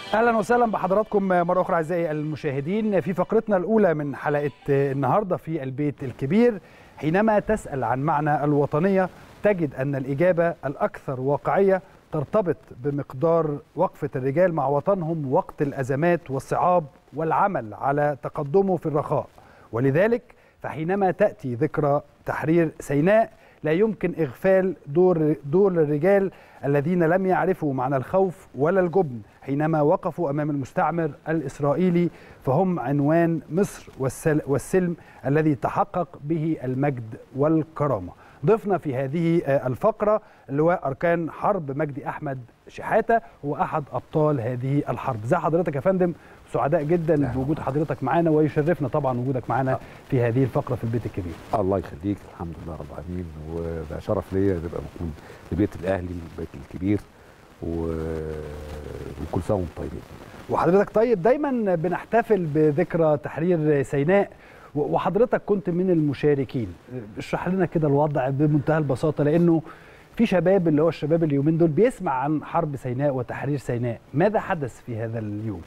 اهلا وسهلا بحضراتكم مره اخرى اعزائي المشاهدين في فقرتنا الاولى من حلقه النهارده في البيت الكبير حينما تسال عن معنى الوطنيه تجد ان الاجابه الاكثر واقعيه ترتبط بمقدار وقفه الرجال مع وطنهم وقت الازمات والصعاب والعمل على تقدمه في الرخاء ولذلك فحينما تاتي ذكرى تحرير سيناء لا يمكن اغفال دور دور الرجال الذين لم يعرفوا معنى الخوف ولا الجبن حينما وقفوا امام المستعمر الاسرائيلي فهم عنوان مصر والسلم الذي تحقق به المجد والكرامه. ضفنا في هذه الفقره اللواء اركان حرب مجدي احمد شحاته هو احد ابطال هذه الحرب. ازي حضرتك يا فندم؟ سعداء جدا بوجود حضرتك معانا ويشرفنا طبعا وجودك معانا في هذه الفقره في البيت الكبير. الله يخليك الحمد لله رب العالمين وده شرف ليا تبقى موجود في بيت الاهلي البيت الكبير و... وكل سنه وانتم طيبين. وحضرتك طيب دايما بنحتفل بذكرى تحرير سيناء وحضرتك كنت من المشاركين اشرح لنا كده الوضع بمنتهى البساطه لانه في شباب اللي هو الشباب اليومين دول بيسمع عن حرب سيناء وتحرير سيناء ماذا حدث في هذا اليوم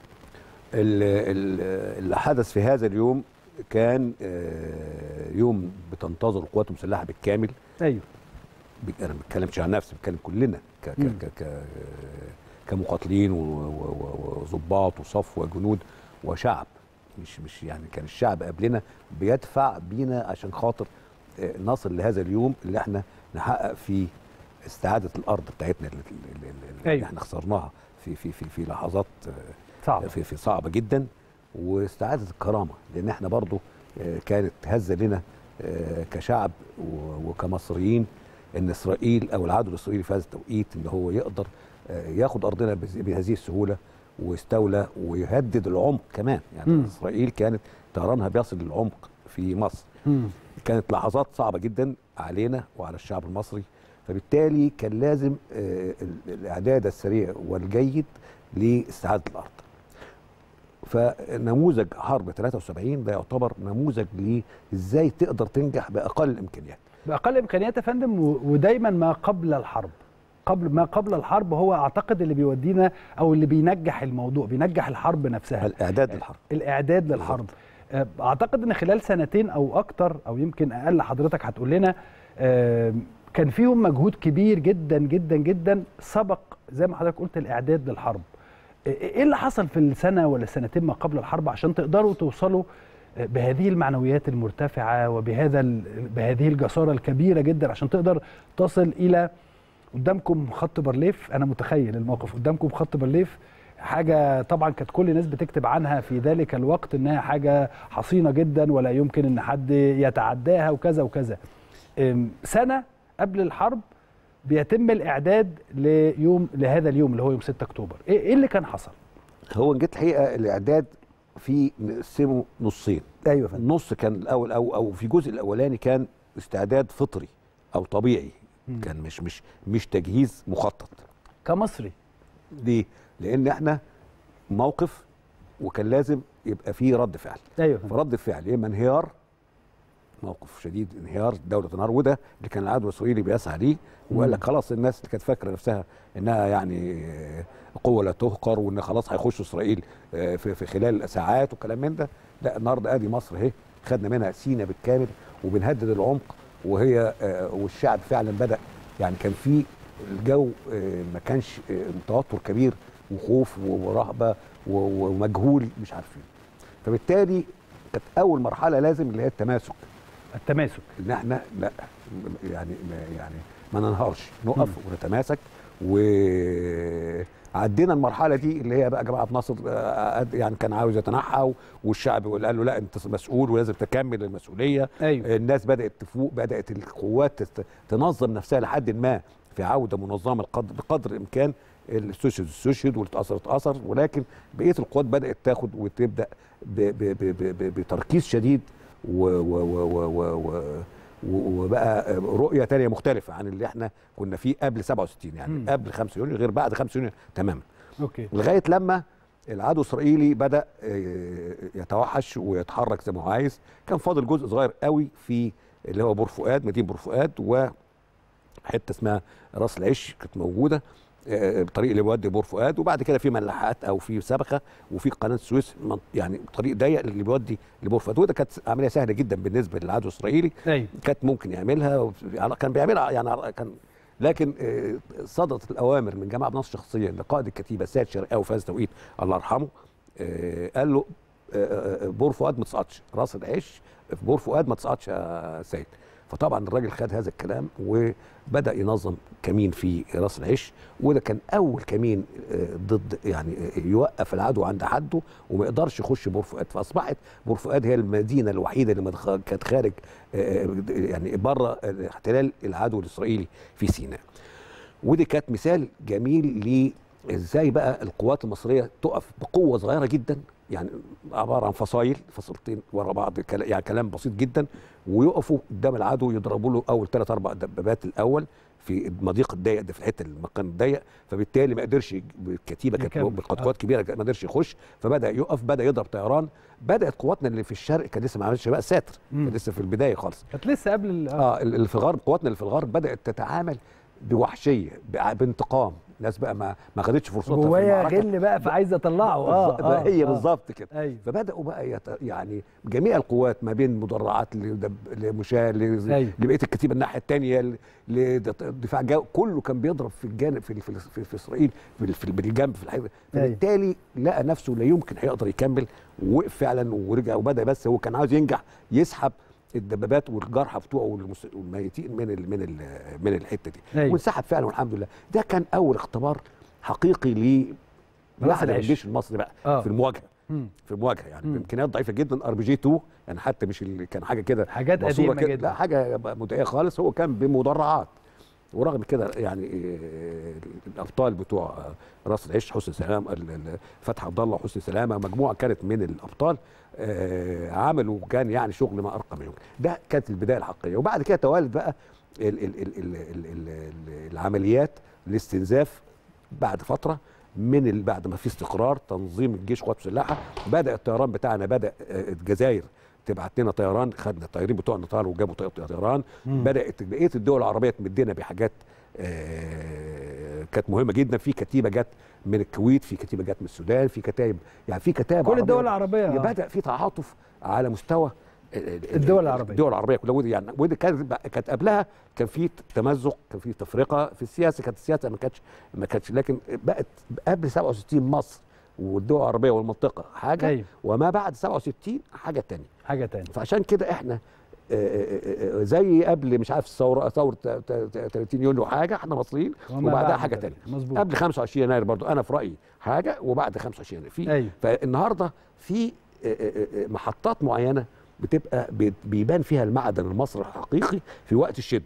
اللي حدث في هذا اليوم كان يوم بتنتظر القوات المسلحه بالكامل ايوه انا ما بتكلمش عن نفسي بتكلم كلنا ك ك ك ك كمقاتلين وظباط وصف وجنود وشعب مش مش يعني كان الشعب قبلنا بيدفع بينا عشان خاطر نصل لهذا اليوم اللي احنا نحقق فيه استعاده الارض بتاعتنا اللي, اللي أيوة. احنا خسرناها في في في في لحظات صعبه في في صعبه جدا واستعاده الكرامه لان احنا برضو كانت هزه لنا كشعب وكمصريين ان اسرائيل او العدو الاسرائيلي في هذا التوقيت ان هو يقدر ياخد ارضنا بهذه السهوله ويستولى ويهدد العمق كمان يعني م. اسرائيل كانت طيرانها بيصل للعمق في مصر م. كانت لحظات صعبه جدا علينا وعلى الشعب المصري فبالتالي كان لازم الاعداد السريع والجيد لاستعاده الارض فنموذج حرب 73 ده يعتبر نموذج ازاي تقدر تنجح باقل الامكانيات باقل الامكانيات يا فندم ودايما ما قبل الحرب قبل ما قبل الحرب هو اعتقد اللي بيودينا او اللي بينجح الموضوع بينجح الحرب نفسها الاعداد للحرب الاعداد للحرب اعتقد ان خلال سنتين او اكتر او يمكن اقل حضرتك هتقول لنا كان فيهم مجهود كبير جدا جدا جدا سبق زي ما حضرتك قلت الاعداد للحرب ايه اللي حصل في السنه ولا السنتين ما قبل الحرب عشان تقدروا توصلوا بهذه المعنويات المرتفعه وبهذا بهذه الجساره الكبيره جدا عشان تقدر تصل الى قدامكم خط بارليف انا متخيل الموقف قدامكم خط بارليف حاجه طبعا كانت كل الناس بتكتب عنها في ذلك الوقت انها حاجه حصينه جدا ولا يمكن ان حد يتعداها وكذا وكذا سنه قبل الحرب بيتم الاعداد ليوم لهذا اليوم اللي هو يوم 6 اكتوبر ايه اللي كان حصل هو جت الحقيقه الاعداد في نقسمه نصين ايوه فندم نص كان الاول او او في الجزء الاولاني كان استعداد فطري او طبيعي م. كان مش مش مش تجهيز مخطط كمصري ليه لان احنا موقف وكان لازم يبقى فيه رد فعل ايوه فرد الفعل يا اما انهيار موقف شديد انهيار دوله تنهار وده اللي كان العدو الاسرائيلي بيسعى ليه وقال لك خلاص الناس اللي كانت فاكره نفسها انها يعني قوه لا تهقر وان خلاص هيخشوا اسرائيل في في خلال ساعات وكلام من ده لا النهارده ادي مصر اهي خدنا منها سينا بالكامل وبنهدد العمق وهي والشعب فعلا بدا يعني كان في الجو ما كانش توتر كبير وخوف ورهبه ومجهول مش عارفين فبالتالي كانت اول مرحله لازم اللي هي التماسك التماسك ان احنا لا يعني ما يعني ما ننهارش نقف م. ونتماسك وعدينا المرحله دي اللي هي بقى جماعه ناصر يعني كان عاوز يتنحى والشعب قال له لا انت مسؤول ولازم تكمل المسؤوليه أيوة. الناس بدات تفوق بدات القوات تنظم نفسها لحد ما في عوده منظمه القدر بقدر الامكان الاستشهد استشهد واللي اتاثر اتاثر ولكن بقيه القوات بدات تاخد وتبدا بتركيز شديد و و و و و وبقى رؤيه تانية مختلفه عن اللي احنا كنا فيه قبل 67 يعني م. قبل 5 يونيو غير بعد 5 يونيو تماما اوكي لغايه لما العدو الاسرائيلي بدا يتوحش ويتحرك زي ما هو عايز كان فاضل جزء صغير قوي في اللي هو بور فؤاد مدينه بور فؤاد وحته اسمها راس العش كانت موجوده آه، الطريق اللي بيودي بور فؤاد وبعد كده في ملاحات او في سبخه وفي قناه السويس من- يعني طريق ضيق اللي بيودي لبور فؤاد وده كانت عمليه سهله جدا بالنسبه للعدو الاسرائيلي ايوه كانت ممكن يعملها و- يعني كان بيعملها يعني على- كان لكن آه، صدرت الاوامر من جماعه بنصر شخصيا لقائد الكتيبه سيد شرقاوي فاز توقيت الله يرحمه آه، قال له آه، آه، بور فؤاد ما تصعدش راس العيش في بور فؤاد ما تصعدش يا سيد فطبعا الراجل خد هذا الكلام وبدا ينظم كمين في راس العيش وده كان اول كمين آه، ضد يعني آه، يوقف العدو عند حده وما يقدرش يخش بور فؤاد فاصبحت بور فؤاد هي المدينه الوحيده اللي مدخ- كانت خارج آه، يعني بره احتلال العدو الاسرائيلي في سيناء ودي كانت مثال جميل ازاي بقى القوات المصريه تقف بقوه صغيره جدا يعني عباره عن فصايل فصيلتين ورا بعض كلا- يعني كلام بسيط جدا ويقفوا قدام العدو يضربوا له اول ثلاث اربع دبابات الاول في المضيق الضيق ده في الحته المكان الضيق فبالتالي ما قدرش يج- الكتيبه كانت يكمل. بقوات كبيره ما قدرش يخش فبدا يقف بدا يضرب طيران بدات قواتنا اللي في الشرق كان لسه ما عملش بقى ساتر مم. كان لسه في البدايه خالص كانت لسه قبل ال- اه اللي في الغرب قواتنا اللي في الغرب بدات تتعامل بوحشيه بع- بانتقام ناس بقى ما ما خدتش فرصتها في جوايا المعركة. غل بقى فعايز اطلعه اه, بالظبط- آه هي آه. بالظبط كده ايوه فبداوا بقى يت... يعني جميع القوات ما بين مدرعات لدب... لمشاة ل... أيوة. لبقيه الكتيبه الناحيه الثانيه لدفاع جو كله كان بيضرب في الجانب في في, في, في اسرائيل في, في بالجنب في الحقيقه فبالتالي لقى نفسه لا يمكن هيقدر يكمل ووقف فعلا ورجع وبدا بس هو كان عاوز ينجح يسحب الدبابات والجرحى بتوعه والمس- والميتين من ال من ال من الحته دي أيوة. وانسحب فعلا والحمد لله ده كان اول اختبار حقيقي ل راس واحد من العيش. الجيش المصري بقى آه. في المواجهه مم. في المواجهه يعني مم. بامكانيات ضعيفه جدا ار بي جي 2 يعني حتى مش اللي كان حاجه كده حاجات ماسورة قديمة كده، جدا. لا حاجه مدعيه خالص هو كان بمدرعات ورغم كده يعني آه، الابطال بتوع آه، راس العيش حسن سلام ال- ال- فتحي عبد الله وحسن سلامه مجموعه كانت من الابطال آه، عملوا كان يعني شغل ما ارقى منهم ده كانت البدايه الحقيقيه وبعد كده توالت بقى ال ال ال ال ال ال ال العمليات الاستنزاف بعد فتره من ال- بعد ما في استقرار تنظيم الجيش قوات مسلحه بدا الطيران بتاعنا بدا آه، الجزائر تبعت لنا طيران خدنا الطيارين بتوعنا طاروا وجابوا طي- طيران مم. بدات بقيه الدول العربيه تمدنا بحاجات آه، كانت مهمه جدا في كتيبه جت من الكويت في كتيبه جت من السودان في كتايب يعني في كتائب كل الدول عربية العربيه آه. بدا في تعاطف على مستوى ال- الدول العربية. الدول العربيه كلها ودي يعني ودي كانت كانت قبلها كان في تمزق كان في تفرقه في السياسه كانت السياسه ما كانتش ما كانتش لكن بقت قبل 67 مصر والدول العربيه والمنطقه حاجه أيوة. وما بعد 67 حاجه تانية حاجه تانية فعشان كده احنا آه، آه، آه، زي قبل مش عارف الثوره ثوره 30 يونيو حاجه احنا مصريين وما وبعدها بعد حاجه ذلك. تانية مظبوط قبل 25 يناير برضو انا في رايي حاجه وبعد 25 يناير في ايوه فالنهارده في آه، آه، آه، محطات معينه بتبقى بي- بيبان فيها المعدن المصري الحقيقي في وقت الشده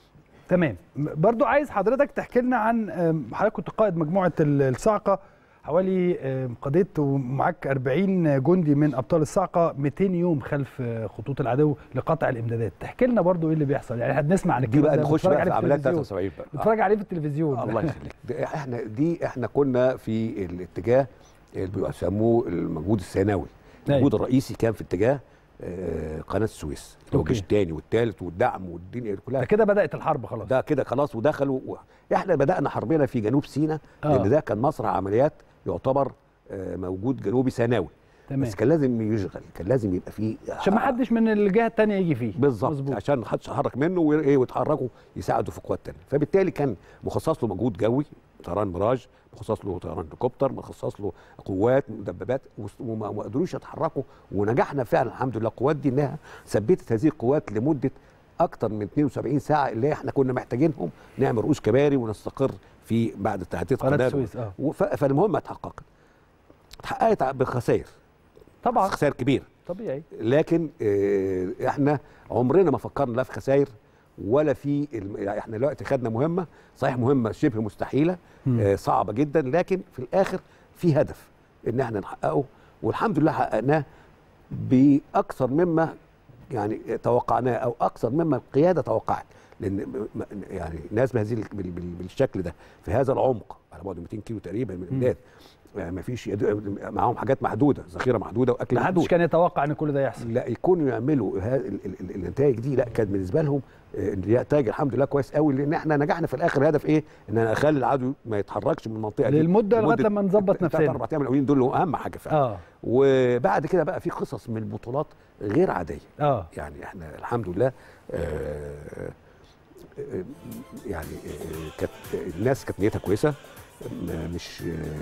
تمام م- برضو عايز حضرتك تحكي لنا عن أم، حضرتك كنت قائد مجموعه ال- الصاعقه حوالي أم، قضيت ومعاك 40 جندي من ابطال الصاعقه 200 يوم خلف آه، خطوط العدو لقطع الامدادات تحكي لنا برضو ايه اللي بيحصل يعني احنا بنسمع عن دي الكلام بقى ده، نخش بنتفرج بقى عليه في عمليات التلفزيون. 73 بقى آه. بنتفرج عليه في التلفزيون الله يخليك ده احنا دي احنا كنا في الاتجاه اللي بيسموه المجهود الثانوي أيوة. المجهود الرئيسي كان في اتجاه آه، قناه السويس اللي هو أوكي. الجيش الثاني والثالث والدعم والدنيا دي كلها ده كده بدات الحرب خلاص ده كده خلاص ودخلوا و... احنا بدانا حربنا في جنوب سيناء آه. لان ده كان مسرح عمليات يعتبر آه، موجود جنوبي ثانوي تمام بس كان لازم يشغل كان لازم يبقى فيه عشان ما حدش من الجهه الثانيه يجي فيه بالظبط مظبوط. عشان ما حدش يتحرك منه وايه ويتحركوا يساعدوا في قوات تانية فبالتالي كان مخصص له مجهود جوي طيران ميراج مخصص له طيران هليكوبتر مخصص له قوات مدببات وس- وما ما قدروش يتحركوا ونجحنا فعلا الحمد لله القوات دي انها ثبتت هذه القوات لمده اكتر من 72 ساعه اللي احنا كنا محتاجينهم نعمل رؤوس كباري ونستقر في بعد تهديد قناه قناه السويس اه وف- فالمهمه اتحققت اتحققت بخسائر طبعا خسائر كبيره طبيعي لكن آه، احنا عمرنا ما فكرنا لا في خسائر ولا في الم... يعني احنا دلوقتي خدنا مهمه صحيح مهمه شبه مستحيله مم. آه، صعبه جدا لكن في الاخر في هدف ان احنا نحققه والحمد لله حققناه باكثر مما يعني توقعناه او اكثر مما القياده توقعت لان م- م- يعني ناس بهذه ال- بال- بال- بالشكل ده في هذا العمق على بعد 200 كيلو تقريبا من الامداد ما فيش يد- معاهم حاجات محدوده ذخيره محدوده واكل ما حدش محدود كان يتوقع ان كل ده يحصل لا يكونوا يعملوا ها- ال- ال- ال- النتائج دي لا كانت بالنسبه لهم آه، نتائج الحمد لله كويس قوي لان احنا نجحنا في الاخر هدف ايه؟ ان انا اخلي العدو ما يتحركش من المنطقه دي للمده لغايه لما نظبط تلات نفسنا اربع ايام الاولين دول اللي هم اهم حاجه فعلا اه وبعد كده بقى في قصص من البطولات غير عاديه اه يعني احنا الحمد لله آه، آه، يعني آه، كانت الناس كانت نيتها كويسه م- مش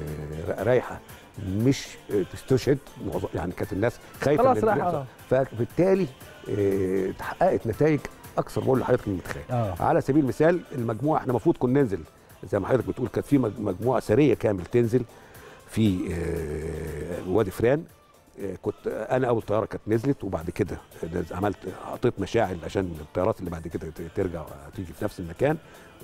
آه، رايحه مش آه، تستشهد معظم- يعني كانت الناس خايفه خلاص من اللي رايحة، بيحصل. فبالتالي آه، اتحققت نتائج اكثر من اللي حضرتك متخيل اه على سبيل المثال المجموعه احنا المفروض كنا ننزل زي ما حضرتك بتقول كانت في مج- مجموعه سريه كامل تنزل في آه، وادي فران آه، كنت انا اول طياره كانت نزلت وبعد كده نز- عملت حطيت مشاعل عشان الطيارات اللي بعد كده ت- ترجع تيجي في نفس المكان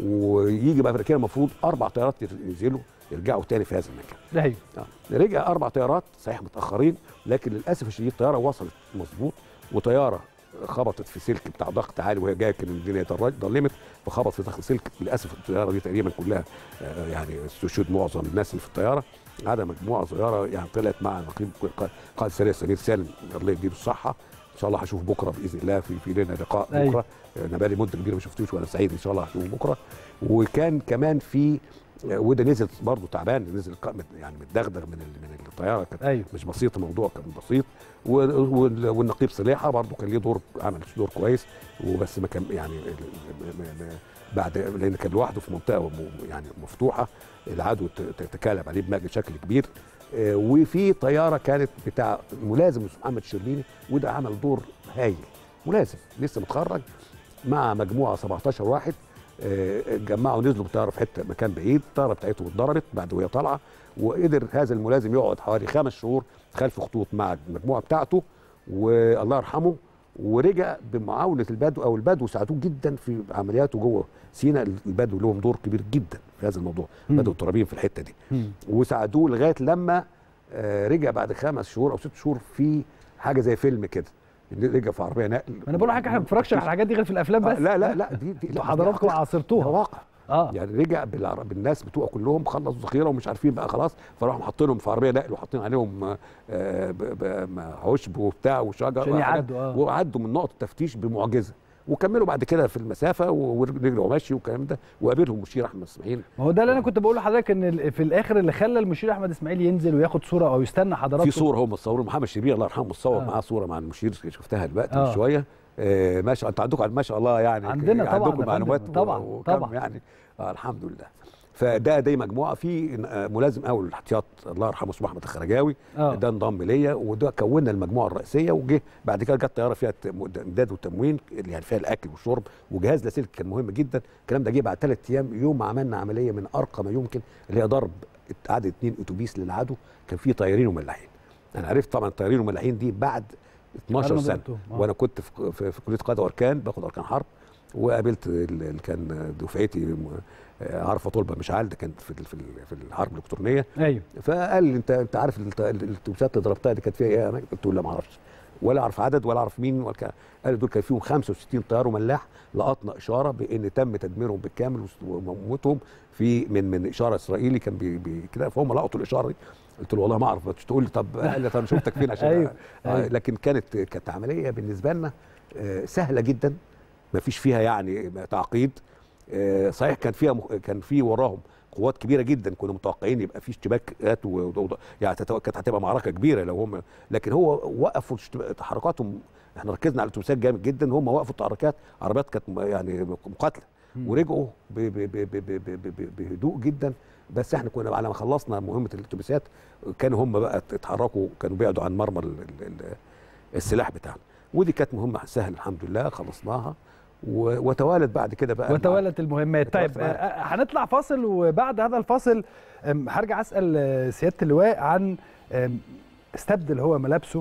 ويجي بقى كده المفروض اربع طيارات ينزلوا يرجعوا تاني في هذا المكان ايوه آه. رجع اربع طيارات صحيح متاخرين لكن للاسف الشديد طياره وصلت مظبوط وطياره خبطت في سلك بتاع ضغط عالي وهي جايه كان الدنيا ضل- ظلمت فخبط في ضغط سلك للاسف الطياره دي تقريبا كلها آه، يعني استشهد معظم الناس اللي في الطياره عدا مجموعه صغيره يعني طلعت مع نقيب قائد- قائد سريع سمير سالم الله يديله الصحه ان شاء الله هشوف بكره باذن الله في في لنا لقاء أيوة. بكره آه، انا بقالي مده كبيره ما شفتوش وانا سعيد ان شاء الله هشوفه بكره وكان كمان في آه، وده نزل برضه تعبان نزل ق- يعني متدغدغ من ال- من الطياره كانت ايوه مش بسيط الموضوع كان بسيط و- وال- والنقيب صليحه برضه كان ليه دور عمل دور كويس وبس ما كان يعني ال- ال- م- م- بعد لان كان لوحده في منطقه م- يعني مفتوحه العدو ت- ت- تكالب عليه بمجد بشكل كبير آه، وفي طياره كانت بتاع ملازم اسمه محمد الشربيني وده عمل دور هايل ملازم لسه متخرج مع مجموعه 17 واحد آه، اتجمعوا نزلوا بالطياره في حته مكان بعيد الطياره بتاعتهم اتضربت بعد وهي طالعه وقدر هذا الملازم يقعد حوالي خمس شهور خلف خطوط مع المجموعه بتاعته والله يرحمه ورجع بمعاونه البدو او البدو ساعدوه جدا في عملياته جوه سينا البدو لهم دور كبير جدا في هذا الموضوع مم. بدو الترابين في الحته دي مم. وساعدوه لغايه لما آه، رجع بعد خمس شهور او ست شهور في حاجه زي فيلم كده رجع في عربيه نقل ما انا بقول لحضرتك احنا ما بنتفرجش على الحاجات دي غير في الافلام آه، بس لا لا لا دي, دي انتوا لا، حضراتكم دي حقيقة. ده عاصرتوها واقع اه يعني رجع بالعر- بالناس بتوعه كلهم خلصوا ذخيره ومش عارفين بقى خلاص فراحوا حاطينهم في عربيه نقل وحاطين عليهم آه، ب- ب- م- عشب وبتاع وشجر عشان وحاجات، يعدوا، آه. وعدوا من نقط التفتيش بمعجزه وكملوا بعد كده في المسافه ورجعوا ماشي والكلام ده وقابلهم مشير احمد اسماعيل ما هو ده اللي انا كنت بقول لحضرتك ان ال- في الاخر اللي خلى المشير احمد اسماعيل ينزل وياخد صوره او يستنى حضراتكم في صوره هم مصورين محمد شبير الله يرحمه مصور آه. معاه صوره مع المشير شفتها دلوقتي آه. من شويه آه ما شاء انتوا عندكم ما شاء الله يعني عندنا طبعاً يا عندكم فندم، معلومات طبعاً، و- طبعاً. وكم يعني آه الحمد لله فده دي مجموعه في آه، ملازم اول الاحتياط الله يرحمه اسمه احمد الخرجاوي اه ده انضم ليا وده كونا المجموعه الرئيسيه وجه بعد كده جت طياره فيها تم- امداد وتموين اللي يعني فيها الاكل والشرب وجهاز لاسلكي كان مهم جدا الكلام ده جه بعد ثلاث ايام يوم ما عملنا عمليه من ارقى ما يمكن اللي هي ضرب عدد اثنين اتوبيس للعدو كان فيه طيارين وملاحين انا عرفت طبعا الطيارين والملاحين دي بعد 12 بعد ما سنه ضربتهم، آه. وانا كنت في, في, في كليه قاده واركان باخد اركان حرب وقابلت ال- اللي كان دفعتي م- آه، عارفه طلبه مشعل ده كانت في ال- في ال- في الحرب الالكترونيه ايوه فقال لي انت انت عارف الت- الاتوبيسات اللي ضربتها دي كانت فيها ايه؟ أنا قلت له لا ما اعرفش ولا اعرف عدد ولا اعرف مين ولا كا- قال لي دول كان فيهم 65 طيار وملاح لقطنا اشاره بان تم تدميرهم بالكامل وس- وموتهم في من من اشاره اسرائيلي كان بي بي كده فهم لقطوا الاشاره دي قلت له والله ما اعرف بس تقول لي طب قال لي طب انا شفتك فين عشان أيوه، آه، أيوه. لكن كانت كانت عمليه بالنسبه لنا آه، سهله جدا ما فيش فيها يعني تعقيد آه، صحيح كان فيها مخ- كان في وراهم قوات كبيره جدا كنا متوقعين يبقى في اشتباكات و... و... يعني تتو- كانت هتبقى معركه كبيره لو هم لكن هو وقفوا الاشتبا- تحركاتهم احنا ركزنا على الاتوبيسات جامد جدا هم وقفوا التحركات عربيات كانت م- يعني مقاتله مم. ورجعوا ب... ب... ب... ب... ب... ب... ب... بهدوء جدا بس احنا كنا على ما خلصنا مهمه الاتوبيسات كانوا هم بقى اتحركوا كانوا بعدوا عن مرمى ال... ال... ال... السلاح بتاعنا ودي كانت مهمه سهله الحمد لله خلصناها و... وتوالت بعد كده بقى وتوالت المهمات طيب وتوالت معاك. آه، هنطلع فاصل وبعد هذا الفاصل آم، هرجع اسال آه، سياده اللواء عن آم، استبدل هو ملابسه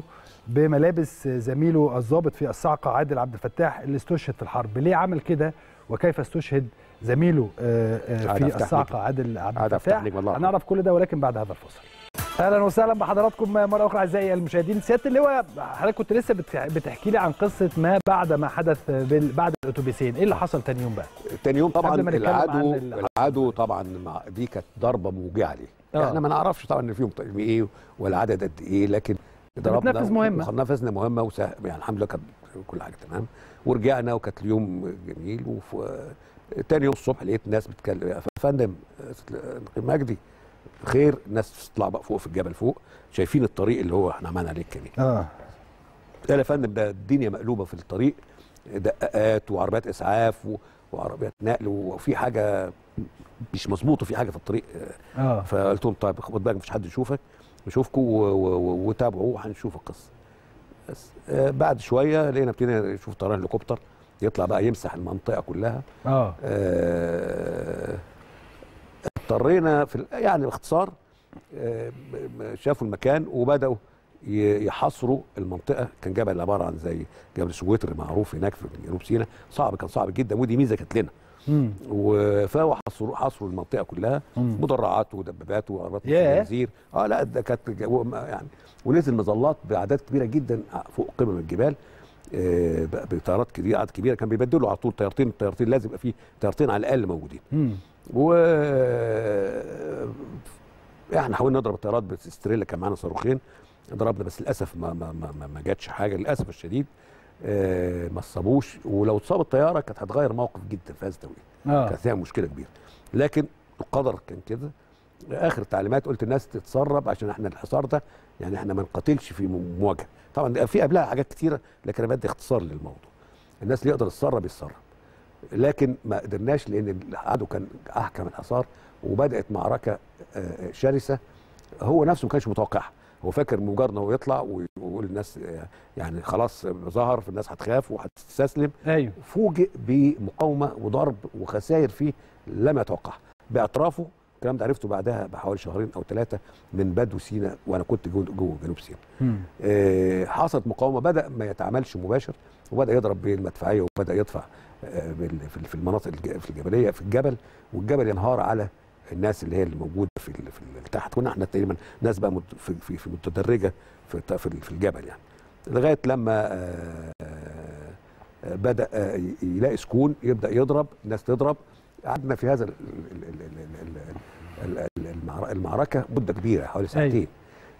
بملابس زميله الضابط في الصاعقه عادل عبد الفتاح اللي استشهد في الحرب ليه عمل كده وكيف استشهد زميله آه، آه، عادل في فتاح الصاعقه عادل عبد عادل الفتاح فتاح نجم الله يرحمه. هنعرف كل ده ولكن بعد هذا الفاصل اهلا وسهلا بحضراتكم مره اخرى اعزائي المشاهدين سياده اللواء حضرتك كنت لسه بتح- بتحكي لي عن قصه ما بعد ما حدث بال- بعد الاتوبيسين ايه اللي حصل تاني يوم بقى تاني يوم طبعا قبل ما نتكلم عن العدو ال- العدو طبعا مع دي كانت ضربه موجعه ليه آه. احنا ما نعرفش طبعا ان فيهم طيب ايه والعدد قد ايه لكن ضربنا بتنفذ مهمة. نفذنا مهمه وسه... يعني الحمد لله كانت كل حاجه تمام ورجعنا وكانت اليوم جميل وف... تاني يوم الصبح لقيت ناس بتتكلم يا فندم مجدي خير ناس تطلع بقى فوق في الجبل فوق شايفين الطريق اللي هو احنا عملنا عليه الكمين اه قال يا فندم ده الدنيا مقلوبه في الطريق دقات وعربيات اسعاف و- وعربيات نقل وفي حاجه مش مظبوطه في حاجه في الطريق اه فقلت لهم طيب خد بالك مفيش حد يشوفك نشوفكم و- و- و- وتابعوا وهنشوف القصه بس آه بعد شويه لقينا ابتدينا نشوف طيران هليكوبتر يطلع بقى يمسح المنطقه كلها اه آه، اضطرينا في ال- يعني باختصار آه، م- م- شافوا المكان وبداوا ي- يحاصروا المنطقه كان جبل عباره عن زي جبل سويتر معروف هناك في جنوب سيناء صعب كان صعب جدا ودي ميزه كانت لنا امم و- فهو حصروا حصروا المنطقه كلها مم. مدرعات ودبابات وعربات ياه. خنازير اه لا ده كانت جو- ما- يعني ونزل مظلات باعداد كبيره جدا فوق قمم الجبال آه، ب- بطيارات كبيره عدد كبيره كان بيبدلوا على طول طيارتين طيارتين لازم يبقى فيه طيارتين على الاقل موجودين امم و احنا حاولنا نضرب الطيارات باستريلا كان معانا صاروخين ضربنا بس للاسف ما ما ما, ما, ما جاتش حاجه للاسف الشديد آه، ما اتصابوش ولو اتصاب الطياره كانت هتغير موقف جدا في هذا التوقيت اه كانت فيها مشكله كبيره لكن القدر كان كده اخر التعليمات قلت الناس تتسرب عشان احنا الحصار ده يعني احنا ما نقاتلش في مواجهه طبعا ده في قبلها حاجات كتيره لكن انا بدي اختصار للموضوع الناس اللي يقدر يتسرب يتسرب لكن ما قدرناش لان العدو كان احكم الحصار وبدات معركه آه، شرسه هو نفسه ما كانش متوقعها هو فاكر مجرد ان هو يطلع ويقول الناس آه، يعني خلاص ظهر فالناس هتخاف وهتستسلم ايوه فوجئ بمقاومه وضرب وخسائر فيه لم يتوقعها باعترافه الكلام ده عرفته بعدها بحوالي شهرين او ثلاثه من بدو سيناء وانا كنت جوه جوه جنوب سيناء امم آه، حصلت مقاومه بدا ما يتعاملش مباشر وبدا يضرب بالمدفعيه وبدا يدفع آه، بال- في في المناطق الج- في الجبليه في الجبل والجبل ينهار على الناس اللي هي اللي موجوده في ال- في ال- تحت كنا احنا تقريبا ناس بقى مت- في في, في متدرجه في الت- في ال- في الجبل يعني لغايه لما آه، آه، بدا آه، ي- يلاقي سكون يبدا يضرب الناس تضرب قعدنا في هذا ال- ال- ال- ال- ال- ال- ال- المعر- المعركه مده كبيره حوالي ساعتين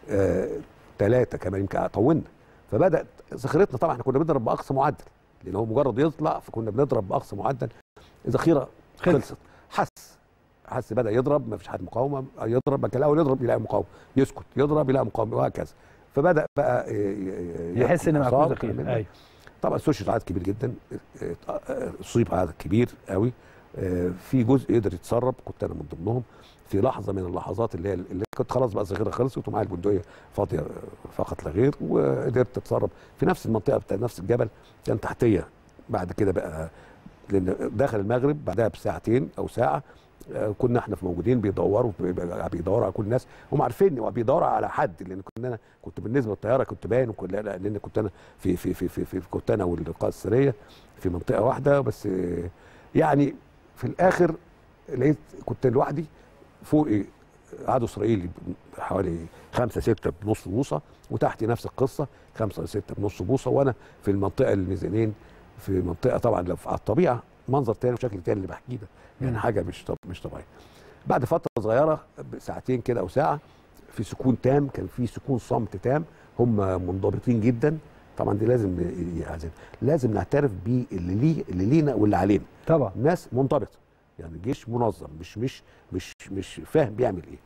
ثلاثه كمان يمكن طولنا فبدات ذخيرتنا طبعا احنا كنا بنضرب باقصى معدل لان هو مجرد يطلع فكنا بنضرب باقصى معدل الذخيره خلصت. خلصت حس حس بدا يضرب ما فيش حد مقاومه يضرب بعد كده الاول يضرب يلاقي مقاومه يسكت يضرب يلاقي مقاومه وهكذا فبدا بقى ي- ي- يحس ان ياخد معكوس حصار ذخيره وكلام من ايوه طبعا استشهد عدد كبير جدا اه، اه، اصيب عدد كبير قوي اه، في جزء قدر يتسرب كنت انا من ضمنهم في لحظه من اللحظات اللي هي اللي كنت خلاص بقى الذخيره خلصت ومعايا البندقيه فاضيه اه، فقط لا غير وقدرت اتسرب في نفس المنطقه بتاع نفس الجبل كان تحتيه بعد كده بقى لان داخل المغرب بعدها بساعتين او ساعه اه، كنا احنا في موجودين بيدوروا بيبقى- بيدوروا على كل الناس هم عارفيني وبيدوروا على حد لان كنا انا كنت بالنسبه للطياره كنت باين وكل لا- لان كنت انا في في في في, في كنت انا والقائد السريه في منطقه واحده بس اه، يعني في الاخر لقيت كنت لوحدي فوق عدو اسرائيلي حوالي خمسة ستة بنص بوصة وتحتي نفس القصة خمسة ستة بنص بوصة وأنا في المنطقة الميزانين في منطقة طبعا لو على الطبيعة منظر تاني وشكل تاني اللي بحكيه ده يعني مم. حاجة مش طب مش طبيعية بعد فترة صغيرة ساعتين كده أو ساعة في سكون تام كان في سكون صمت تام هم منضبطين جدا طبعا دي لازم ن- يعني لازم نعترف باللي ليه اللي لينا واللي علينا طبعا ناس منضبطه يعني جيش منظم مش مش مش مش فاهم بيعمل ايه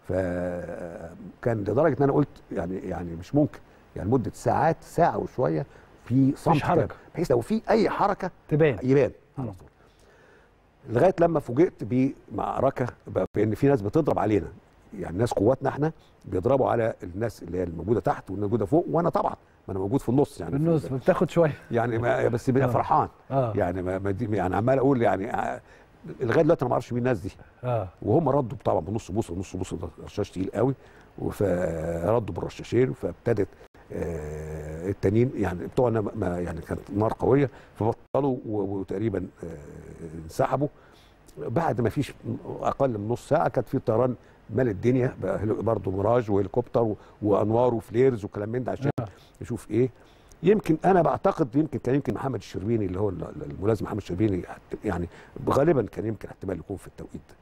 فكان لدرجه ان انا قلت يعني يعني مش ممكن يعني مده ساعات ساعه وشويه في صمت حركة. تام، بحيث لو في اي حركه تبان يبان مم. على طول لغايه لما فوجئت بمعركه بقى بان في ناس بتضرب علينا يعني ناس قواتنا احنا بيضربوا على الناس اللي هي الموجوده تحت والموجوده فوق وانا طبعا ما انا موجود في النص يعني بالنص بتاخد شويه يعني ما بس بيبقى آه. فرحان اه يعني ما ما دي يعني عمال اقول يعني ع- لغايه دلوقتي انا ما اعرفش مين الناس دي اه وهم ردوا طبعا بنص بوصه نص بوصه ده رشاش تقيل قوي فردوا بالرشاشين فابتدت آه، التانيين يعني بتوعنا ما- ما يعني كانت نار قويه فبطلوا و- وتقريبا آه، انسحبوا بعد ما فيش اقل من نص ساعه كانت في طيران مال الدنيا بقى هلو- برضه ميراج وهليكوبتر و- وانوار وفليرز وكلام من ده عشان آه. نشوف ايه يمكن انا بعتقد يمكن كان يمكن محمد الشربيني اللي هو ال- ال- الملازم محمد الشربيني يعني غالبا كان يمكن احتمال يكون في التوقيت ده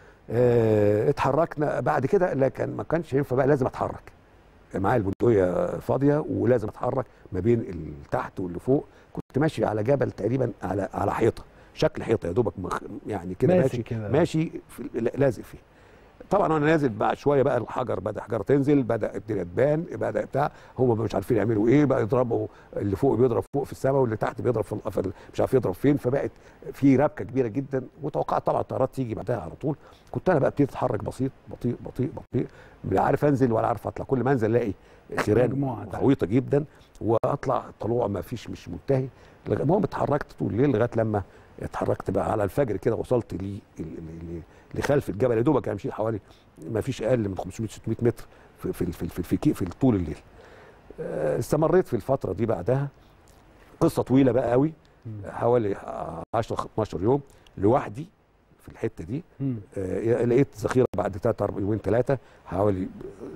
اه اتحركنا بعد كده لكن ما كانش ينفع بقى لازم اتحرك معايا البندقيه فاضيه ولازم اتحرك ما بين اللي تحت واللي فوق كنت ماشي على جبل تقريبا على على حيطه شكل حيطه يا دوبك مخ يعني كده ماسك ماشي كده. ماشي في لازق فيه طبعا وانا نازل بعد شويه بقى الحجر بدا حجر تنزل بدا الدنيا تبان بدا بتاع هم مش عارفين يعملوا ايه بقى يضربوا اللي فوق بيضرب فوق في السماء واللي تحت بيضرب في ال- في ال- مش عارف يضرب فين فبقت في ربكه كبيره جدا وتوقعت طبعا الطيارات تيجي بعدها على طول كنت انا بقى ابتدي اتحرك بسيط بطيء بطيء بطيء لا عارف انزل ولا عارف اطلع كل ما انزل الاقي خيران مجموعة تحت. غويطه جدا واطلع طلوع ما فيش مش منتهي لغ- المهم اتحركت طول الليل لغايه لما اتحركت بقى على الفجر كده وصلت لي ل- ل- ل- لخلف الجبل يا دوبك امشي حوالي ما فيش اقل من 500 600 متر في في في في, في, في, في طول الليل آه، استمريت في الفتره دي بعدها قصه طويله بقى قوي حوالي 10 12 يوم لوحدي في الحته دي مم. آه، لقيت ذخيره بعد ثلاث يومين ثلاثه حوالي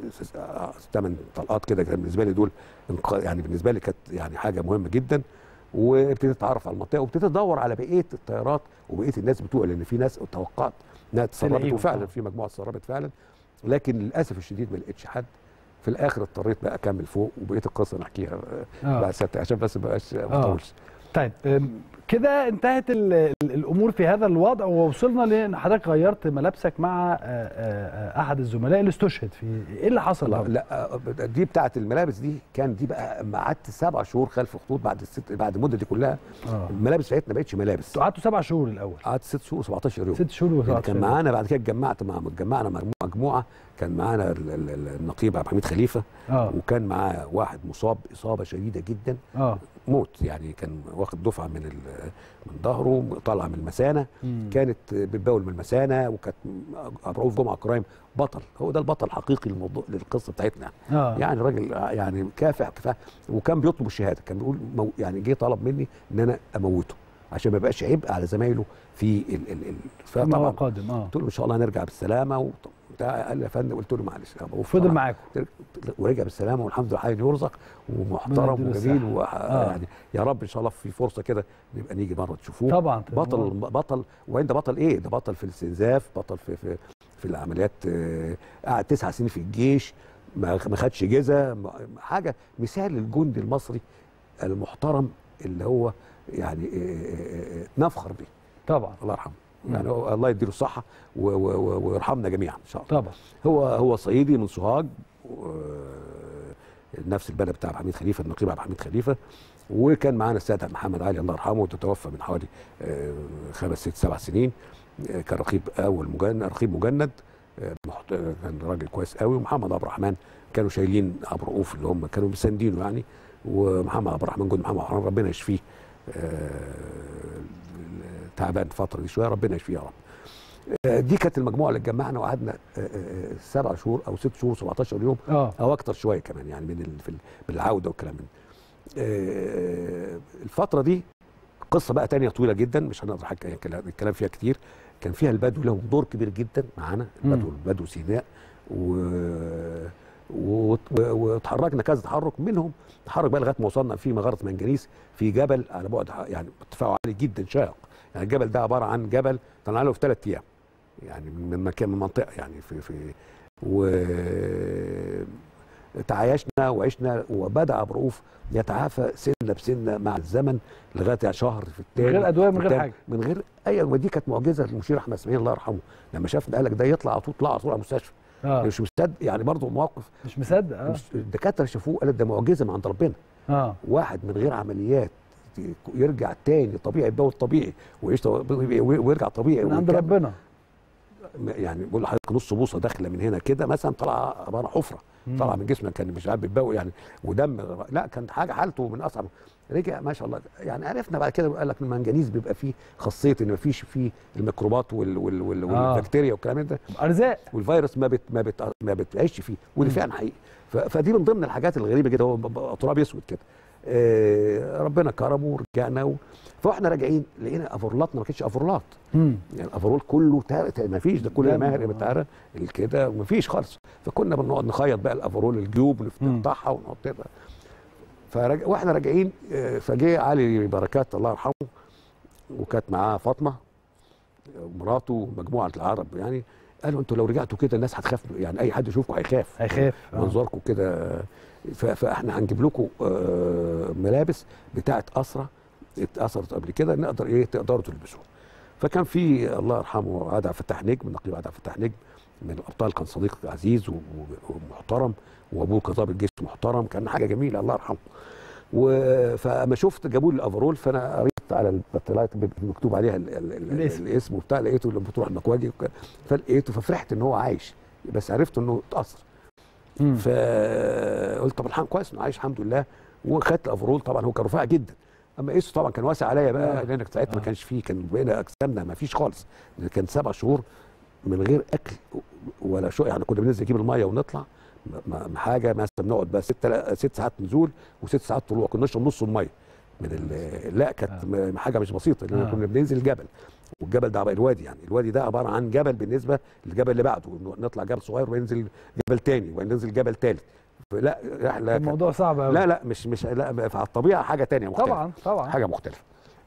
ثمان طلقات كده كان بالنسبه لي دول إنقاذ- يعني بالنسبه لي كانت يعني حاجه مهمه جدا وابتديت اتعرف على المنطقه وابتديت ادور على بقيه الطيارات وبقيه الناس بتوع لان في ناس توقعت انها تسربت تلاقيهم. وفعلا في مجموعه تسربت فعلا لكن للاسف الشديد ما لقيتش حد في الاخر اضطريت بقى اكمل فوق وبقيه القصه نحكيها آه. آه. بعد ست عشان بس ما بقاش ما آه. اطولش طيب أم، كده انتهت ال- ال- الامور في هذا الوضع ووصلنا لان حضرتك غيرت ملابسك مع آه، آه، آه، احد الزملاء اللي استشهد في ايه اللي حصل لا, برضه؟ لا آه، دي بتاعت الملابس دي كان دي بقى ما قعدت سبع شهور خلف خطوط بعد الست بعد المده دي كلها اه الملابس بتاعتنا ما بقتش ملابس انتوا قعدتوا سبع شهور الاول قعدت ست شهور 17 يوم ست شهور يعني وسبع كان معانا بعد كده اتجمعت مع اتجمعنا مع مجموعه كان معانا ال- ال- ال- النقيب عبد الحميد خليفه اه وكان معاه واحد مصاب اصابه شديده جدا اه موت يعني كان واخد دفعه من ال- من ظهره طالعه من المثانه مم. كانت بتبول من المثانه وكانت عبد الرؤوف جمعه كرايم بطل هو ده البطل الحقيقي للموضوع للقصه بتاعتنا اه يعني راجل يعني كافح كفاح وكان بيطلب الشهاده كان بيقول مو يعني جه طلب مني ان انا اموته عشان ما يبقاش عبء على زمايله في ال ال ال فيما هو فطبعا قادم اه قلت له ان شاء الله هنرجع بالسلامه وط- بتاع قال لي يا فندم قلت له معلش يا أبو فضل طبعاً معاكم ورجع بالسلامه والحمد لله حي يرزق ربنا ومحترم يديله وجميل الصحة. و... آه. يعني يا رب ان شاء الله في فرصه كده نبقى نيجي مره تشوفوه طبعا بطل بطل وين ده بطل ايه ده بطل في الاستنزاف بطل في في في العمليات آه، قعد تسع سنين في الجيش ما ما خدش جزء ما- حاجه مثال للجندي المصري المحترم اللي هو يعني آه، آه، آه، نفخر بيه طبعا الله يرحمه مم. يعني هو الله يديله الصحه و- و- و- ويرحمنا جميعا ان شاء الله طبعا هو هو صعيدي من سوهاج و- نفس البلد بتاع عبد الحميد خليفه النقيب عبد الحميد خليفه وكان معانا السيد محمد علي الله يرحمه وتتوفى من حوالي آه، خمس ست سبع سنين آه، كان رقيب اول مجند رقيب مجند آه، محت- آه، كان راجل كويس قوي ومحمد عبد الرحمن كانوا شايلين عبد الرؤوف اللي هم كانوا مساندينه يعني ومحمد عبد الرحمن جند محمد عبد الرحمن ربنا يشفيه آه، تعبان الفتره دي شويه ربنا يشفيه يا رب آه، دي كانت المجموعه اللي اتجمعنا وقعدنا آه، آه، سبع شهور او ست شهور 17 يوم اه او اكتر شويه كمان يعني من ال- في ال- بالعوده والكلام من ده. آه، الفتره دي قصه بقى تانية طويله جدا مش هنقدر حكي الكلام فيها كتير كان فيها البدو لهم دور كبير جدا معانا البدو البدو سيناء و و- و- وتحركنا كذا تحرك منهم تحرك بقى لغايه ما وصلنا في مغاره منجنيس في جبل على بعد ح- يعني ارتفاعه عالي جدا شاق يعني الجبل ده عباره عن جبل طلعنا له في ثلاث ايام يعني من من مكان من منطقه يعني في في و تعايشنا وعشنا وبدا عبد الرؤوف يتعافى سنه بسنه مع الزمن لغايه شهر في من التاني غير ادويه من غير والتاني. حاجه من غير اي ودي كانت معجزه للمشير احمد اسماعيل الله يرحمه لما شافنا قال لك ده يطلع على طول طلع على طول على المستشفى اه مش مصدق يعني برضه مواقف مش مصدق اه مش- الدكاتره شافوه قالت ده معجزه من عند ربنا اه واحد من غير عمليات يرجع تاني طبيعي يتجوز طبيعي ويعيش طبيعي ويرجع طبيعي من عند ويكمل. ربنا يعني بقول لحضرتك نص بوصه داخله من هنا كده مثلا طالعه عباره عن حفره مم. طالعه من جسمك كان مش عارف بتبوق يعني ودم لا كانت حاجه حالته من اصعب رجع ما شاء الله يعني عرفنا بعد كده قال لك المنجنيز بيبقى فيه خاصيه ان ما فيش فيه الميكروبات وال وال وال آه. والبكتيريا والكلام ده ارزاق والفيروس ما بت ما بت ما بتعيش فيه ودي مم. فعلا حقيقي ف- فدي من ضمن الحاجات الغريبه جدا هو ب- ب- تراب اسود كده آه ربنا كرمه ورجعنا و... فاحنا راجعين لقينا افورلاتنا ما كانتش افورلات مم. يعني الافرول كله تا... تا... ما فيش ده كل دم. ماهر ما تعرف كده ما فيش خالص فكنا بنقعد نخيط بقى الافرول الجيوب مم. نفتحها ونحطها فرج... واحنا راجعين آه، فجه علي بركات الله يرحمه وكانت معاه فاطمه مراته ومجموعه العرب يعني قالوا انتوا لو رجعتوا كده الناس هتخاف يعني اي حد يشوفكم هيخاف هيخاف آه. منظركم كده ف- فاحنا هنجيب لكم آه، ملابس بتاعه اسره اتاثرت قبل كده نقدر ايه تقدروا تلبسوها فكان في الله يرحمه عادل فتاح نجم نقيب عادل فتاح نجم من الابطال كان صديق عزيز و- و- ومحترم وابوه كان ضابط جيش محترم كان حاجه جميله الله يرحمه و- فاما شفت جابوا لي الافرول فانا قريت على البطلات مكتوب عليها ال ال ال الاسم. الاسم وبتاع لقيته لما بتروح المكواجي وك- فلقيته ففرحت ان هو عايش بس عرفت انه اتاثر مم. فقلت طب الحمد كويس انه عايش الحمد لله وخدت الافرول طبعا هو كان رفيع جدا اما قيسه طبعا كان واسع عليا بقى آه. لان ساعتها ما آه. كانش فيه كان بقينا اجسامنا ما فيش خالص لأن كان سبع شهور من غير اكل ولا شو يعني كنا بننزل نجيب الميه ونطلع ما- ما حاجه مثلا بنقعد بقى ست ست ساعات نزول وست ساعات طلوع كنا نشرب نص الميه من ال- لا كانت م- حاجه مش بسيطه لان آه. كنا بننزل الجبل والجبل ده الوادي يعني الوادي ده عباره عن جبل بالنسبه للجبل اللي بعده نطلع جبل صغير وننزل جبل تاني وننزل جبل تالت لا رحله كانت- الموضوع صعب قوي لا لا مش مش لا على الطبيعه حاجه تانية مختلفه طبعا طبعا حاجه مختلفه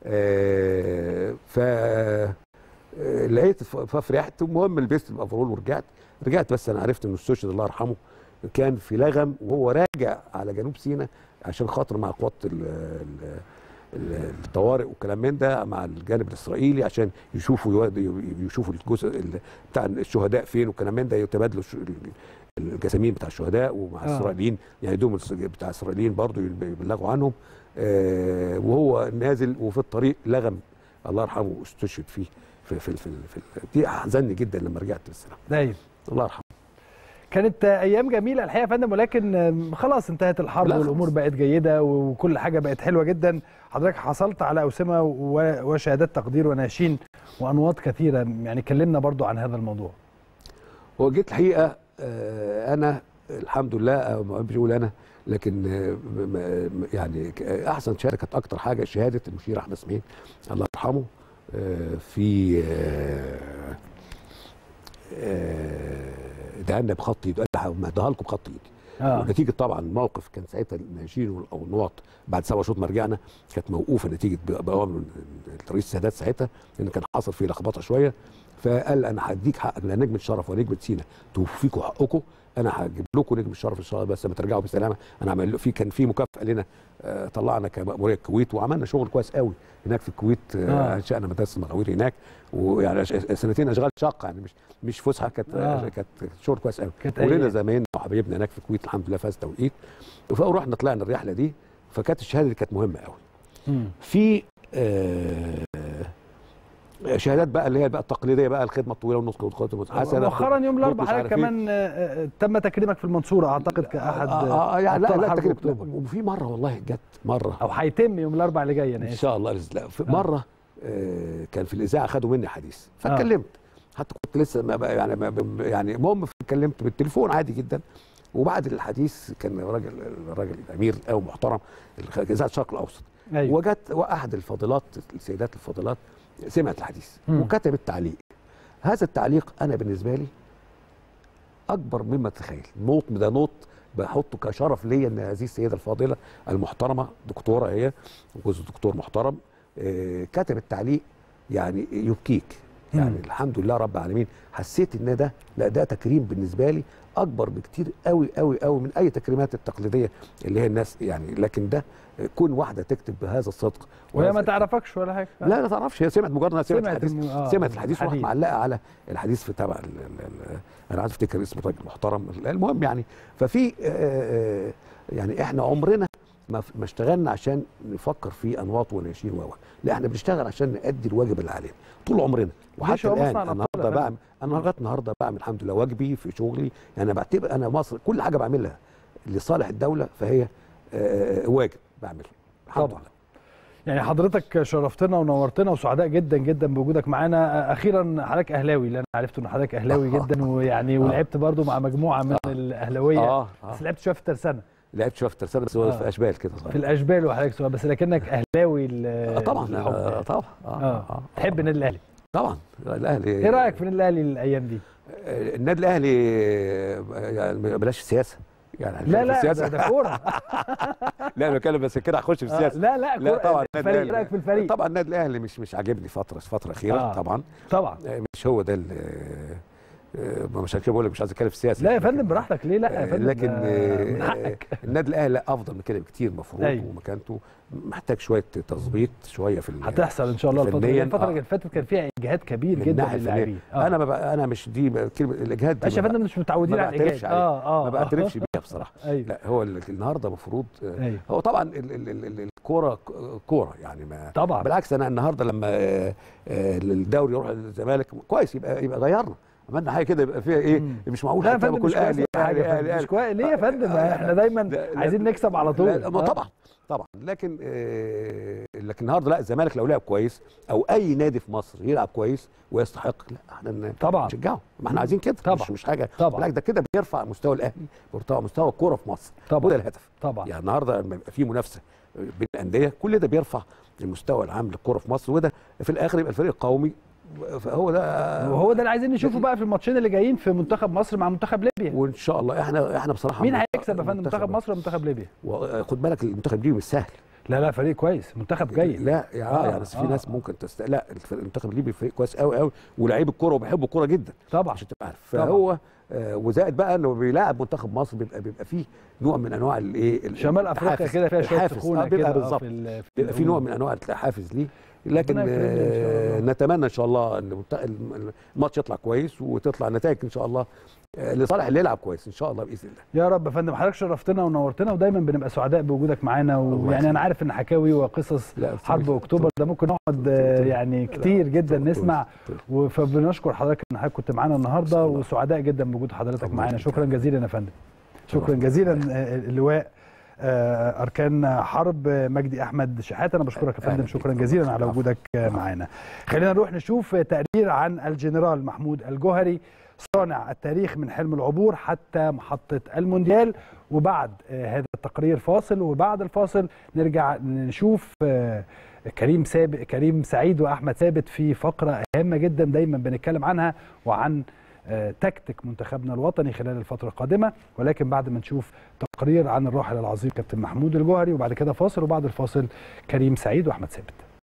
آه ف آه، لقيت ف- ففرحت المهم لبست الافرول ورجعت رجعت بس انا عرفت ان السوشيال الله يرحمه كان في لغم وهو راجع على جنوب سيناء عشان خاطر مع قوات ال- ال- ال- الطوارئ والكلام من ده مع الجانب الاسرائيلي عشان يشوفوا يود- يشوفوا الجزء ال- بتاع الشهداء فين والكلام من ده يتبادلوا الش- الجسامين بتاع الشهداء ومع آه. الاسرائيليين يعني دوم الس- بتاع الاسرائيليين برضو يبلغوا عنهم آه وهو نازل وفي الطريق لغم الله يرحمه استشهد فيه في في في, في, في دي احزنني جدا لما رجعت بالسلامه ايوه الله يرحمه كانت ايام جميله الحقيقه يا فندم ولكن آم، خلاص انتهت الحرب لا، والامور خلاص. بقت جيده وكل حاجه بقت حلوه جدا حضرتك حصلت على اوسمه و- وشهادات تقدير وناشين وانواط كثيره يعني كلمنا برضو عن هذا الموضوع هو جيت الحقيقه آه، انا الحمد لله أو ما مش بقول انا لكن آه، م- م- يعني ك- احسن شهاده كانت اكتر حاجه شهاده المشير احمد اسماعيل الله يرحمه آه، في آه، آه، دهنا بخط ايده قال لي هديها لكم بخط ايدي اه ونتيجه طبعا الموقف كان ساعتها الناشئين وال- او النواط بعد سبع شهور ما رجعنا كانت موقوفه نتيجه ب- بأوامر من الرئيس السادات ساعتها لان كان حصل فيه لخبطه شويه فقال انا هديك حقك لا نجمه شرف ونجمه سينا توفيكوا حقكم انا هجيب لكم نجم الشرف ان شاء الله بس لما ترجعوا بسلامه انا عمل في كان في مكافاه لنا آه، طلعنا كمأموريه الكويت وعملنا شغل كويس قوي هناك في الكويت آه. آه. انشانا مدارس المغاوير هناك ويعني أش- سنتين اشغال شاقه يعني مش مش فسحه كانت آه. آه. كانت شغل كويس قوي كانت ولنا أيام. زمايلنا وحبايبنا هناك في الكويت الحمد لله فاز توقيت فرحنا طلعنا الرحله دي فكانت الشهاده دي كانت مهمه قوي مم. في آه شهادات بقى اللي هي بقى التقليديه بقى الخدمه الطويله والنص والخدمه الحسنه مؤخرا يوم الاربعاء مش حضرتك عارف إيه. كمان آه، آه، تم تكريمك في المنصوره اعتقد كاحد آه آه يعني لا أبطال لا حرب تكريم أكتوبر. لا، وفي مره والله جت مره او هيتم يوم الاربعاء اللي جاي انا ان اسف شاء الله لا في آه. مره آه كان في الاذاعه خدوا مني حديث فاتكلمت حتى كنت لسه ما بقى يعني ما يعني المهم اتكلمت بالتليفون عادي جدا وبعد الحديث كان الراجل الراجل الامير او محترم اذاعه الشرق الاوسط ايوه وجت واحد الفاضلات السيدات الفاضلات سمعت الحديث مم. وكتبت تعليق هذا التعليق انا بالنسبه لي اكبر مما تتخيل نوط ده نوط بحطه كشرف ليا ان هذه السيده الفاضله المحترمه دكتوره هي وجوز دكتور محترم آه، كتبت تعليق يعني يبكيك يعني مم. الحمد لله رب العالمين حسيت ان ده لا ده تكريم بالنسبه لي اكبر بكتير قوي قوي قوي من اي تكريمات التقليديه اللي هي الناس يعني لكن ده كون واحده تكتب بهذا الصدق وهي ما وهذا- تعرفكش ولا حاجه لا لا تعرفش هي سمعت مجرد انها سمعت سمعت الحديث الم- آه، سمعت الحديث وراحت الحديث. معلقه على الحديث في تبع ال- ال- ال- انا عايز افتكر اسمه راجل محترم المهم يعني ففي آه، آه، يعني احنا عمرنا ما ما اشتغلنا عشان نفكر في انواط وناشين و لا احنا بنشتغل عشان نأدي الواجب اللي علينا طول عمرنا ليش وحتى هو الان مصنع الأبطال النهارده يا فندم؟ بعمل انا لغايه النهارده بعمل الحمد لله واجبي في شغلي يعني أنا بعتبر انا مصر كل حاجه بعملها لصالح الدوله فهي آه، واجب بعمله الحمد طبعاً. لله يعني حضرتك شرفتنا ونورتنا وسعداء جدا جدا بوجودك معانا اخيرا حضرتك اهلاوي لان عرفت ان حضرتك اهلاوي جدا ويعني ولعبت برضو مع مجموعه من الاهلاويه اه اه بس لعبت شويه في الترسانه لعبت شويه في الترسانه بس هو آه. في اشبال كده في صغير الاشبال وحضرتك سؤال بس لكنك اهلاوي ال- آه طبعا الحب آه يعني. طبعا آه اه آه تحب النادي الاهلي طبعا الاهلي ايه رايك في النادي الاهلي الايام دي آه، النادي الاهلي آه، يعني بلاش سياسه يعني لا هنتكلم في لا السياسه ده, ده كوره لا انا بتكلم بس كده هخش في آه، السياسه لا لا لا كورة- طبعا النادي الفريق ايه الأهلي- رايك في الفريق طبعا النادي الاهلي مش مش عاجبني فتره فتره اخيره آه. طبعا طبعا آه، مش هو ده ال- آه، ما مش كده بقول لك مش عايز اتكلم في السياسه لا يا لكن- فندم براحتك ليه لا يا آه، فندم لكن ده آه، من حقك النادي الاهلي لا افضل من كده بكتير المفروض أيوة. ومكانته محتاج شويه تظبيط شويه في ال- هتحصل ان شاء الله الفتره فنياً، الفتره آه. اللي فاتت كان فيها اجهاد كبير من جدا الناحيه للاعبين الفنيه انا ببقى انا مش دي ب- كلمه الاجهاد دي ماشي يا ما ب- فندم مش متعودين ما على بعترفش الاجهاد عليها. اه اه ما بعترفش بيها بصراحه ايوه لا هو ال- النهارده المفروض آه، ايوه هو طبعا ال- ال- ال- ال- الكوره ك- كوره يعني ما طبعا بالعكس انا النهارده لما آه، آه، الدوري يروح للزمالك كويس يبقى يبقى غيرنا عملنا حاجه كده يبقى فيها ايه مم. مش معقول لا يا حتى فندم كل مش كويس اهلي ولا حاجة اهلي يا فندم، اهلي مش اهلي كويس ليه يا فندم آه، احنا دايما لا- لا- عايزين نكسب على طول لا ما آه. طبعا طبعا لكن آه لكن النهارده لا الزمالك لو لعب كويس او اي نادي في مصر يلعب كويس ويستحق لا احنا ن- طبعا. نشجعه ما احنا عايزين كده طبعا. مش مش حاجه طبعا. بالعكس ده كده بيرفع مستوى الاهلي بيرفع مستوى الكوره في مصر طبعا. وده الهدف طبعا يعني النهارده لما يبقى في منافسه بين الانديه كل ده بيرفع المستوى العام للكوره في مصر وده في الاخر يبقى الفريق القومي فهو ده وهو ده اللي عايزين نشوفه بقى في الماتشين اللي جايين في منتخب مصر مع منتخب ليبيا وان شاء الله احنا احنا بصراحه مين هيكسب يا فندم منتخب مصر ولا منتخب ليبيا وخد بالك المنتخب دي مش سهل لا لا فريق كويس منتخب جيد لا يعني اه آه، يعني بس في آه. ناس ممكن تست... لا الف- المنتخب الليبي فريق كويس قوي قوي ولاعيب الكوره وبيحبوا الكوره جدا طبعا عشان تبقى عارف طبعا. فهو آه وزائد بقى انه بيلاعب منتخب مصر بيبقى بيبقى فيه نوع من انواع الايه ال- شمال افريقيا التحافز. كده فيها شويه الحافز. سخونه آه بيبقى كده آه، بالظبط في ال- بيبقى في نوع من انواع الحافز ليه لكن ربنا يكرمنا إن شاء آه الله. نتمنى ان شاء الله ان المنت- الم- الماتش يطلع كويس وتطلع النتائج ان شاء الله آه لصالح اللي يلعب كويس ان شاء الله باذن الله يا رب يا فندم حضرتك شرفتنا ونورتنا ودايما بنبقى سعداء بوجودك معانا الله ويعني يخليك. انا عارف ان حكاوي وقصص لا حرب اكتوبر ده ممكن نقعد آه، يعني كتير جدا طول- نسمع طول- و- فبنشكر حضرتك ان حضرتك كنت معانا النهارده شاء الله. وسعداء جدا بوجود حضرتك الله معانا يخليك. شكرا جزيلا يا فندم شكرا شرفت. جزيلا آه، اللواء آه، اركان حرب آه، مجدي احمد شحاته انا بشكرك يا أهلا فندم بيك. شكرا جزيلا على العفو. وجودك آه، معانا خلينا نروح نشوف تقرير عن الجنرال محمود الجوهري صانع التاريخ من حلم العبور حتى محطة المونديال وبعد آه، هذا التقرير فاصل وبعد الفاصل نرجع نشوف آه، كريم سابق كريم سعيد واحمد ثابت في فقره هامه جدا دايما بنتكلم عنها وعن آه، تكتيك منتخبنا الوطني خلال الفتره القادمه ولكن بعد ما نشوف تقرير عن الراحل العظيم كابتن محمود الجوهري وبعد كده فاصل وبعد الفاصل كريم سعيد واحمد ثابت